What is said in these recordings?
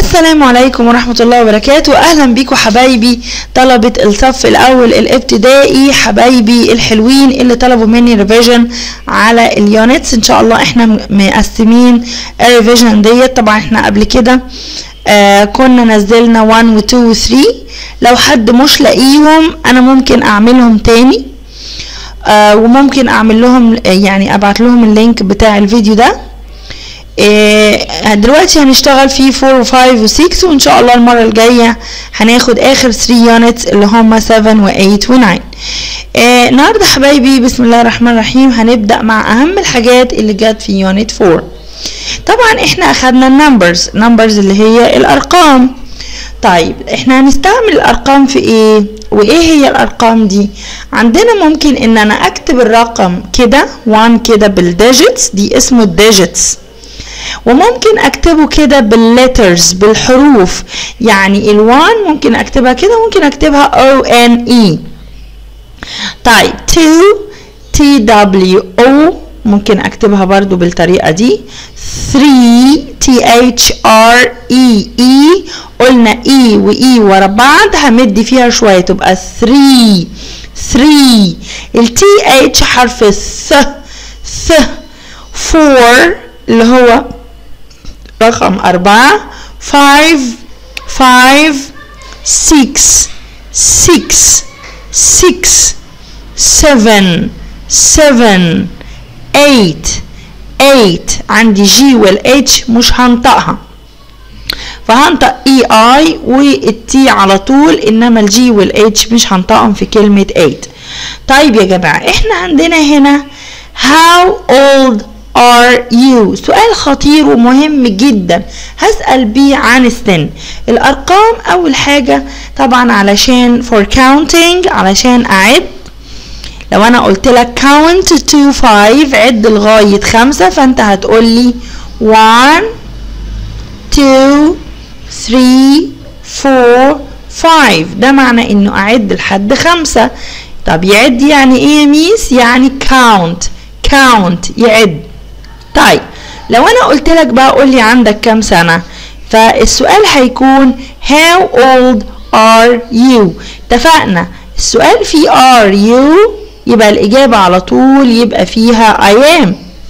السلام عليكم ورحمة الله وبركاته أهلا بيكم حبايبي طلبة الصف الأول الابتدائي حبايبي الحلوين اللي طلبوا مني ريفيجن على اليونتس إن شاء الله إحنا م- مقسمين الريفيجن ديت طبعا إحنا قبل كده آه كنا نزلنا 1 و 2 و 3 لو حد مش لاقيهم أنا ممكن أعملهم تاني آه وممكن أعمل لهم يعني أبعت لهم اللينك بتاع الفيديو ده إيه دلوقتي هنشتغل في 4 و 5 و 6 وان شاء الله المره الجايه هناخد اخر 3 يونتس اللي هم 7 و 8 و 9 إيه النهارده حبايبي بسم الله الرحمن الرحيم هنبدا مع اهم الحاجات اللي جت في يونت 4 طبعا احنا اخدنا النمبرز نمبرز اللي هي الارقام طيب احنا هنستعمل الارقام في ايه وايه هي الارقام دي عندنا ممكن ان انا اكتب الرقم كده 1 كده بالديجيتس دي اسمه الديجيتس وممكن اكتبه كده بالليترز بالحروف يعني الوان ممكن اكتبها كده ممكن اكتبها O N E طيب 2 T W O ممكن اكتبها برضو بالطريقة دي 3 T H R E E قلنا E و E ورا بعض همد فيها شوية تبقى 3 3 ال T H حرف الث ث 4 اللي هو رقم أربعة five five six six six seven seven eight eight عندي جي والاتش مش هنطقها فهنطق اي اي والتي على طول انما الجي والاتش مش هنطقهم في كلمة 8 طيب يا جماعة احنا عندنا هنا how old are you سؤال خطير ومهم جدا هسأل بيه عن السن الأرقام أول حاجة طبعا علشان for counting علشان أعد لو أنا قلت لك count to five عد لغاية خمسة فأنت هتقول لي one two three four five ده معنى إنه أعد لحد خمسة طب يعد يعني إيه يا ميس يعني count count يعد طيب لو انا قلت لك بقى قول لي عندك كام سنة فالسؤال هيكون how old are you اتفقنا السؤال فيه are you يبقى الإجابة على طول يبقى فيها I am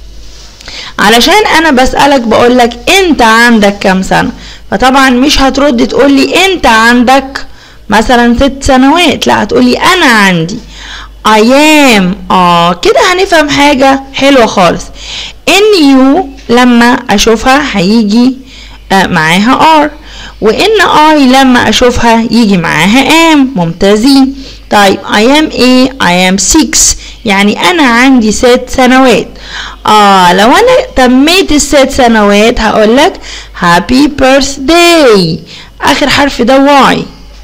علشان أنا بسألك بقولك أنت عندك كام سنة فطبعا مش هترد تقول لي أنت عندك مثلا ست سنوات لا هتقولي أنا عندي I am اه كده هنفهم حاجة حلوة خالص ان يو لما اشوفها هيجي آه معاها ار وان اي لما اشوفها يجي معاها ام ممتازين طيب I am ايه I am 6 يعني انا عندي ست سنوات اه لو انا تميت الست سنوات هقولك happy birthday اخر حرف ده واي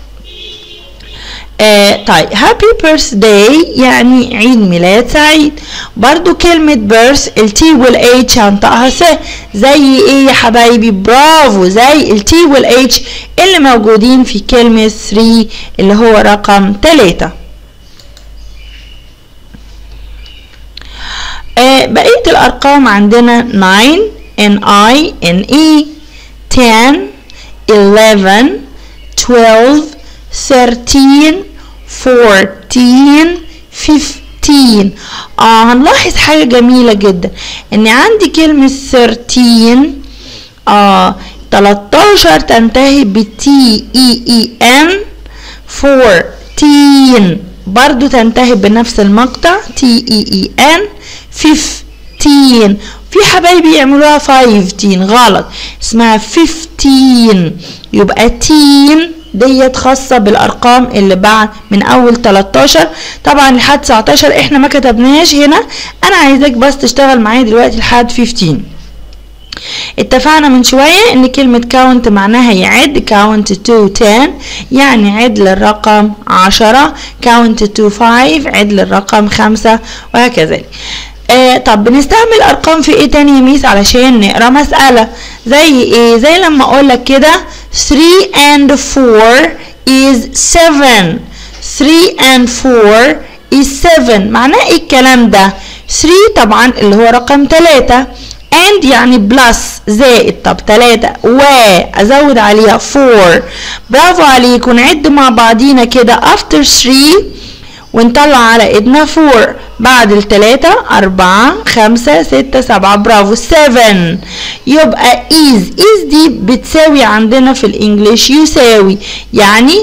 آه طيب هابي بيرث داي يعني عيد ميلاد سعيد برضو كلمة بيرث التي والاتش هنطقها س زي ايه يا حبايبي برافو زي التي والاتش اللي موجودين في كلمة 3 اللي هو رقم 3 آه بقية الأرقام عندنا 9 N I N E 10 11 12 13 14 15 اه هنلاحظ حاجة جميلة جدا ان عندي كلمة 13 اه 13 تنتهي ب T E E N 14 برضو تنتهي بنفس المقطع T E E N 15 في حبايبي يعملوها 15 غلط اسمها 15 يبقى تين ديت خاصة بالأرقام اللي بعد من أول 13 طبعا لحد 19 احنا ما كتبناهاش هنا أنا عايزاك بس تشتغل معايا دلوقتي لحد 15 اتفقنا من شوية ان كلمة count معناها يعد count to 10 يعني عد للرقم 10 count to 5 عد للرقم 5 وهكذا آه طب بنستعمل ارقام في ايه تاني يا ميس علشان نقرا مسألة زي ايه زي لما اقولك كده 3 and 4 is 7 3 and 4 is 7 معناه ايه الكلام ده 3 طبعا اللي هو رقم 3 and يعني بلس زائد طب تلاتة و ازود عليها 4 برافو عليك ونعد مع بعضينا كده after 3 ونطلع على ايدنا 4 بعد التلاتة أربعة خمسة ستة سبعة برافو 7 يبقى is is دي بتساوي عندنا في الانجليش يساوي يعني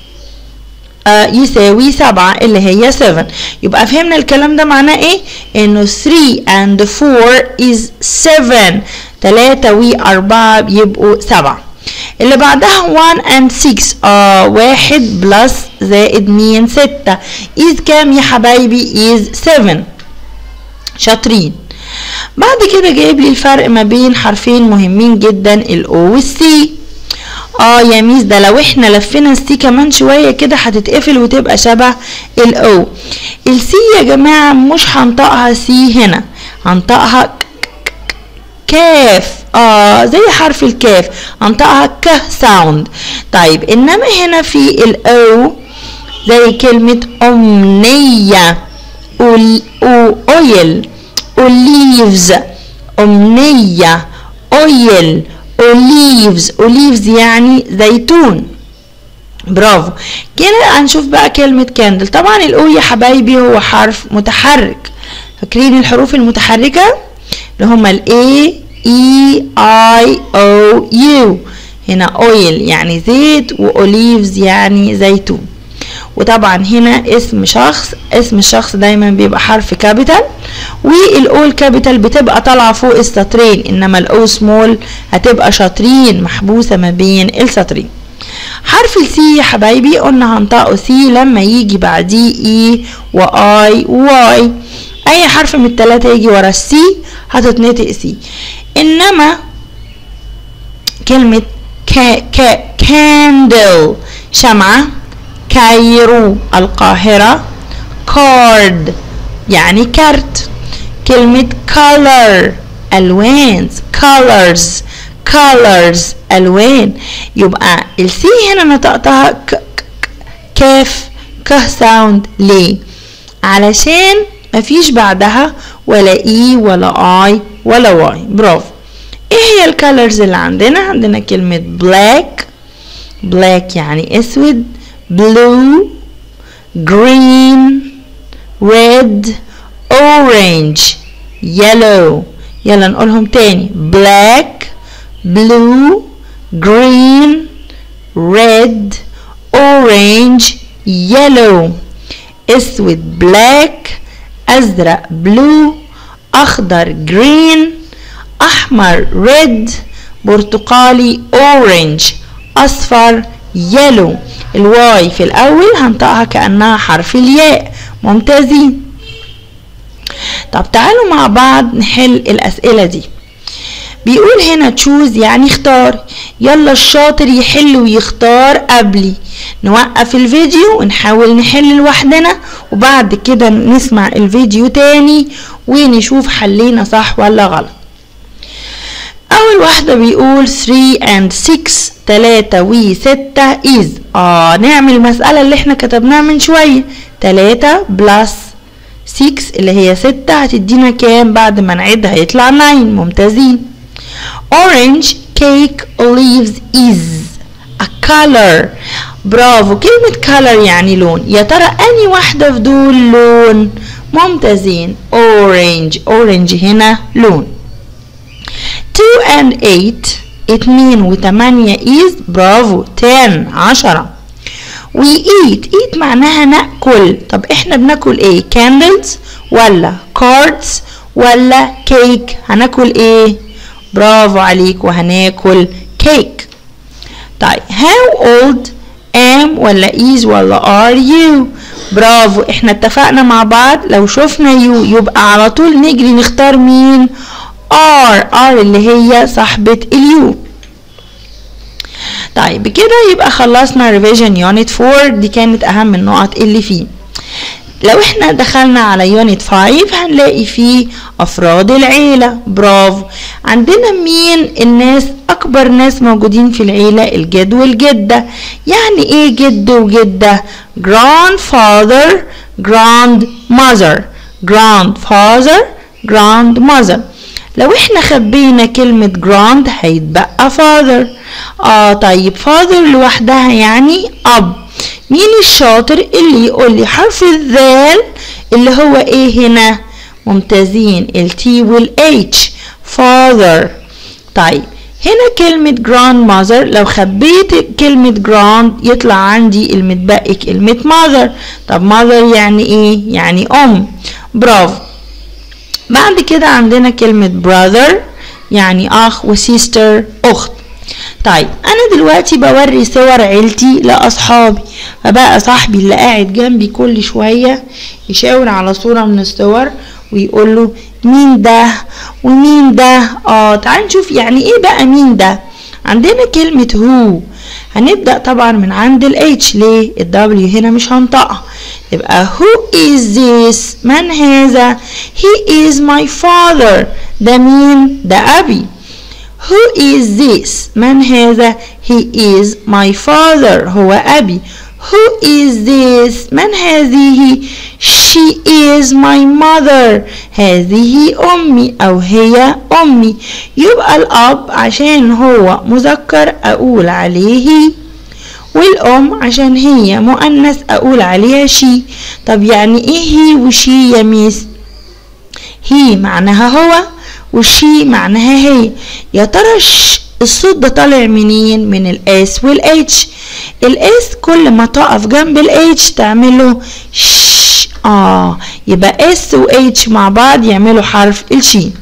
آه يساوي سبعة اللي هي 7 يبقى فهمنا الكلام ده معناه ايه انه 3 and 4 is 7 3 و 4 بيبقوا 7 اللي بعدها 1 and 6 اه واحد بلس زائد مين 6 is كام يا حبايبي is 7 شاطرين بعد كده جايب لي الفرق ما بين حرفين مهمين جدا الاو والسي اه يا ميس ده لو احنا لفينا السي كمان شويه كده هتتقفل وتبقى شبه الاو السي يا جماعه مش هنطقها سي هنا هنطقها كاف اه زي حرف الكاف هنطقها ك ساوند طيب انما هنا في الاو زي كلمه امنيه أول أو اويل اوليفز امنيه اويل اوليفز اوليفز يعني زيتون برافو كده هنشوف بقى كلمة كاندل طبعا الاو يا حبايبي هو حرف متحرك فاكرين الحروف المتحركة اللي هما ال A E I O U هنا اويل يعني زيت واوليفز يعني زيتون وطبعا هنا اسم شخص اسم الشخص دايما بيبقى حرف كابيتال والاو كابيتال بتبقى طالعه فوق السطرين انما الاو سمول هتبقى شاطرين محبوسه ما بين السطرين حرف السي يا حبايبي قلنا هنطقه سي لما يجي بعديه اي واي واي اي حرف من التلاتة يجي ورا السي هتتنطق سي انما كلمة كا كا كاندل شمعة كايرو القاهرة كارد يعني كارت كلمة color ألوان colors colors ألوان يبقى السي هنا نطقتها ك ك كاف ك ساوند ليه علشان مفيش بعدها ولا اي ولا اي ولا واي برافو ايه هي الكالرز اللي عندنا عندنا كلمة black black يعني اسود blue green red orange yellow يلا نقولهم تاني black blue green red orange yellow اسود black ازرق blue اخضر green احمر red برتقالي orange اصفر yellow الواي في الاول هنطقها كانها حرف الياء ممتازين طب تعالوا مع بعض نحل الاسئله دي بيقول هنا تشوز يعني اختار يلا الشاطر يحل ويختار قبلي نوقف الفيديو ونحاول نحل لوحدنا وبعد كده نسمع الفيديو تاني ونشوف حلينا صح ولا غلط أول واحدة بيقول 3 and 6 تلاتة و ستة is اه نعمل المسألة اللي احنا كتبناها من شوية تلاتة بلس 6 اللي هي ستة هتدينا كام بعد ما نعد هيطلع 9 ممتازين orange cake leaves is a color برافو كلمة color يعني لون يا ترى أني واحدة في دول لون ممتازين orange orange هنا لون 2 and 8 اتنين وتمانية is برافو 10 عشرة we eat eat معناها نأكل طب احنا بناكل ايه candles ولا cards ولا cake هناكل ايه برافو عليك وهناكل كيك طيب how old am ولا is ولا are you برافو احنا اتفقنا مع بعض لو شفنا يو يبقى على طول نجري نختار مين are are اللي هي صاحبة اليو طيب بكده يبقى خلصنا ريفيجن يونت 4 دي كانت اهم النقط اللي فيه لو احنا دخلنا على يونت 5 هنلاقي فيه افراد العيلة برافو عندنا مين الناس اكبر ناس موجودين في العيلة الجد والجدة يعني ايه جد وجدة grandfather grandmother grandfather grandmother لو احنا خبينا كلمة grand هيتبقى father اه طيب father لوحدها يعني اب مين الشاطر اللي يقول لي حرف الذال اللي هو ايه هنا ممتازين التي والاتش father طيب هنا كلمة grandmother لو خبيت كلمة grand يطلع عندي المتبقي كلمة mother طب mother يعني ايه يعني ام برافو بعد كده عندنا كلمة brother يعني اخ وسيستر اخت طيب انا دلوقتي بوري صور عيلتي لاصحابي فبقى صاحبي اللي قاعد جنبي كل شوية يشاور على صورة من الصور ويقول له مين ده ومين ده اه تعال نشوف يعني ايه بقى مين ده عندنا كلمة هو هنبدأ طبعا من عند الاتش ليه الدبليو هنا مش هنطقها يبقى who is this من هذا he is my father ده مين ده أبي who is this من هذا he is my father هو أبي who is this من هذه she is my mother هذه أمي أو هي أمي يبقى الأب عشان هو مذكر أقول عليه والأم عشان هي مؤنث أقول عليها شي طب يعني إيه هي وشي يا ميس هي معناها هو وشي معناها هي يا ترى الصوت ده طالع منين من الاس والاتش الاس كل ما تقف جنب الاتش تعمله ش اه يبقى اس واتش مع بعض يعملوا حرف الشين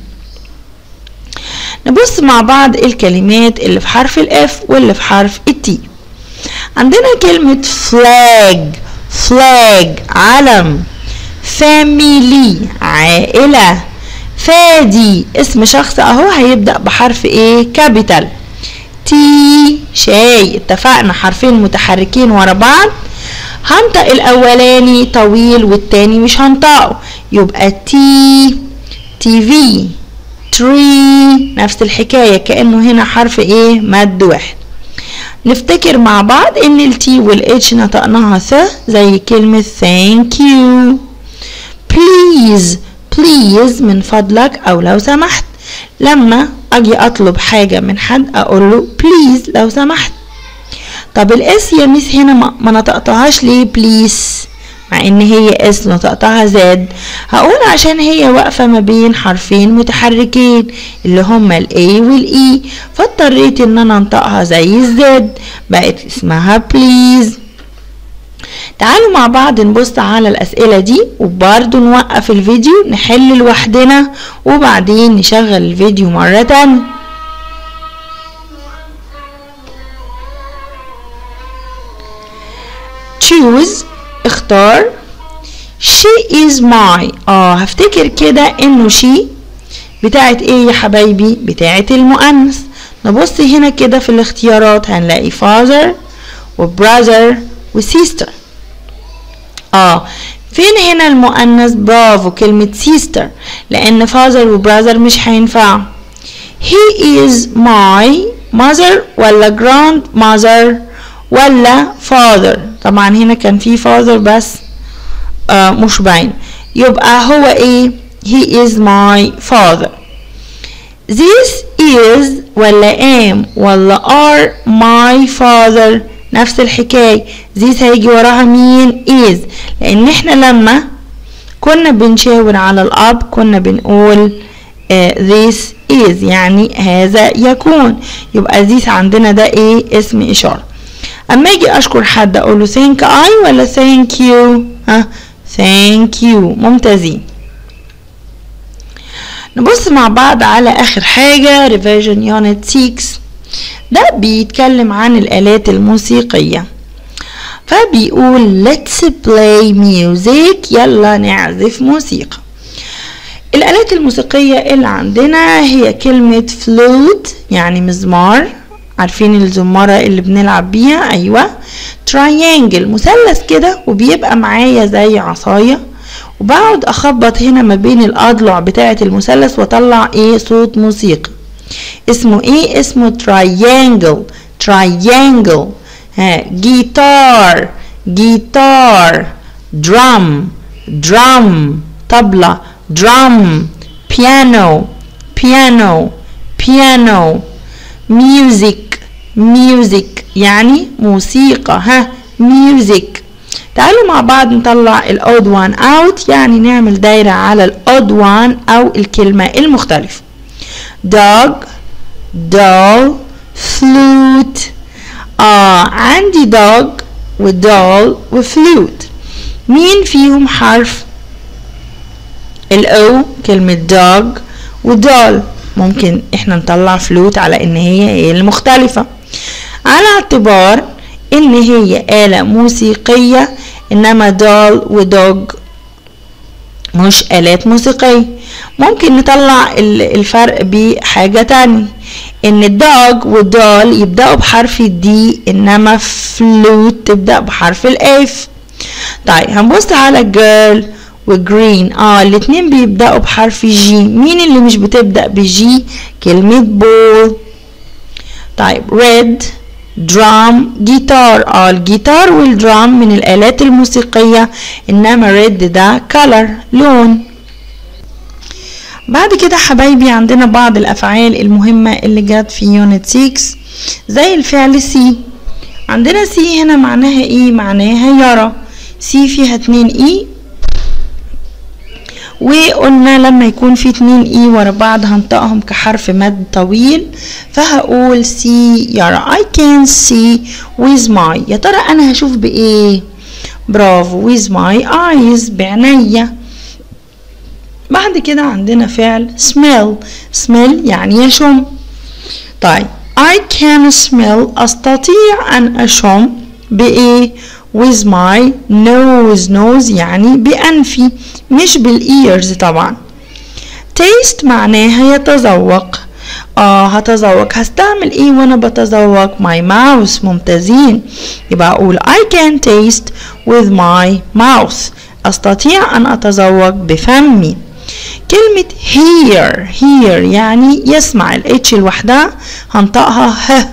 نبص مع بعض الكلمات اللي في حرف الاف واللي في حرف التي عندنا كلمة flag flag علم family عائلة فادي اسم شخص اهو هيبدأ بحرف ايه كابيتال تي شاي اتفقنا حرفين متحركين ورا بعض هنطق الاولاني طويل والتاني مش هنطقه يبقى تي تي في تري نفس الحكاية كأنه هنا حرف ايه مد واحد نفتكر مع بعض ان التي والاتش نطقناها ث زي كلمة thank you please please من فضلك او لو سمحت لما اجي اطلب حاجة من حد اقول له please لو سمحت طب الاس يا ميس هنا ما نطقتهاش ليه بليز مع ان هي اس نطقتها زاد هقول عشان هي واقفة ما بين حرفين متحركين اللي هما الاي والاي فاضطريت ان انا انطقها زي الزد بقت اسمها بليز تعالوا مع بعض نبص على الأسئلة دي وبرضه نوقف الفيديو نحل لوحدنا وبعدين نشغل الفيديو مرة تانية choose اختار she is my اه هفتكر كده انه she بتاعت ايه يا حبايبي بتاعت المؤنث نبص هنا كده في الاختيارات هنلاقي father وbrother وsister اه فين هنا المؤنث برافو كلمة sister لأن father وbrother مش هينفعوا he is my mother ولا grandmother ولا father طبعا هنا كان في father بس آه مش باين يبقى هو ايه he is my father this is ولا am ولا are my father نفس الحكاية this هيجي وراها مين is لان احنا لما كنا بنشاور على الاب كنا بنقول uh, this is يعني هذا يكون يبقى this عندنا ده ايه اسم اشارة اما اجي اشكر حد اقول له thank I ولا thank you ها thank you ممتازين نبص مع بعض على اخر حاجة revision unit 6 ده بيتكلم عن الآلات الموسيقية فبيقول let's play music يلا نعزف موسيقى الآلات الموسيقية اللي عندنا هي كلمة flute يعني مزمار عارفين الزمارة اللي بنلعب بيها أيوة triangle مثلث كده وبيبقى معايا زي عصاية وبقعد أخبط هنا ما بين الأضلع بتاعة المثلث وأطلع إيه صوت موسيقي اسمه ايه اسمه تراينجل تراينجل ها جيتار جيتار درام درام طبلة درام بيانو piano piano music music يعني موسيقى ها music تعالوا مع بعض نطلع الاود وان اوت يعني نعمل دايرة على الاود وان او الكلمة المختلفة dog doll flute اه عندي dog ودول وفلوت مين فيهم حرف الاو كلمة dog ودول ممكن احنا نطلع فلوت على ان هي هي المختلفة على اعتبار ان هي آلة موسيقية انما دول ودوج مش آلات موسيقية ممكن نطلع الفرق بحاجة تانية ان الدوج والدول يبدأوا بحرف الدي انما فلوت تبدأ بحرف الاف طيب هنبص على جيرل وجرين اه الاتنين بيبدأوا بحرف جي مين اللي مش بتبدأ بجي كلمة بول طيب ريد درام جيتار اه الجيتار والدرام من الآلات الموسيقية إنما ريد ده كولر لون بعد كده حبايبي عندنا بعض الأفعال المهمة اللي جت في يونت 6 زي الفعل سي عندنا سي هنا معناها ايه معناها يرى سي فيها اتنين اي وقلنا لما يكون في اتنين اي ورا بعض هنطقهم كحرف مد طويل فهقول سي يرى I can see with my يا ترى انا هشوف بايه برافو with my eyes بعينيا بعد كده عندنا فعل smell smell يعني يشم طيب I can smell استطيع ان اشم بايه with my nose nose يعني بأنفي مش بالإيرز طبعا taste معناها يتذوق اه هتذوق هستعمل ايه وانا بتذوق my mouth ممتازين يبقى اقول I can taste with my mouth استطيع ان اتذوق بفمي كلمة hear hear يعني يسمع الاتش لوحدها هنطقها ه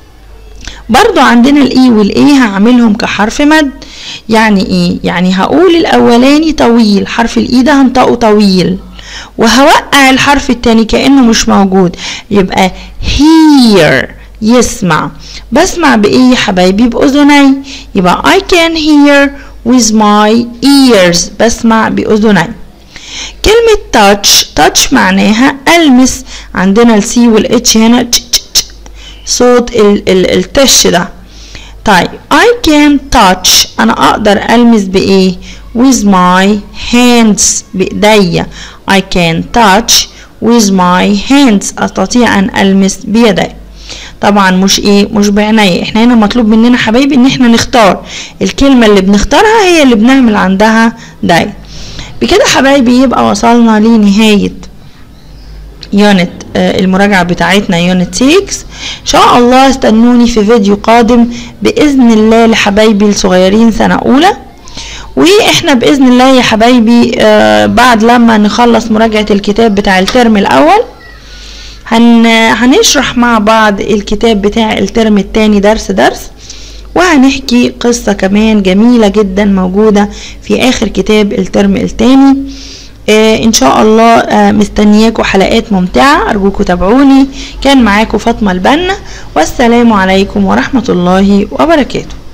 برضو عندنا الاي والاي هعملهم كحرف مد يعني ايه يعني هقول الاولاني طويل حرف الاي ده هنطقه طويل وهوقع الحرف التاني كانه مش موجود يبقى hear يسمع بسمع بايه يا حبايبي باذني يبقى I can hear with my ears بسمع باذني كلمة touch touch معناها ألمس عندنا السي والاتش هنا تش تش صوت ال ال التش ده طيب I can touch أنا أقدر ألمس بإيه with my hands بإيديا I can touch with my hands أستطيع أن ألمس بيدي طبعا مش ايه مش بعينيا احنا هنا مطلوب مننا حبايبي ان احنا نختار الكلمة اللي بنختارها هي اللي بنعمل عندها دايت بكده حبايبي يبقى وصلنا لنهاية يونت المراجعة بتاعتنا يونت 6 ان شاء الله استنوني في فيديو قادم باذن الله لحبايبي الصغيرين سنة اولى واحنا باذن الله يا حبايبي بعد لما نخلص مراجعة الكتاب بتاع الترم الاول هن هنشرح مع بعض الكتاب بتاع الترم التاني درس درس وهنحكي قصة كمان جميلة جدا موجودة في آخر كتاب الترم التاني آه ان شاء الله آه مستنياكم حلقات ممتعة ارجوكم تابعوني كان معاكم فاطمة البنا والسلام عليكم ورحمة الله وبركاته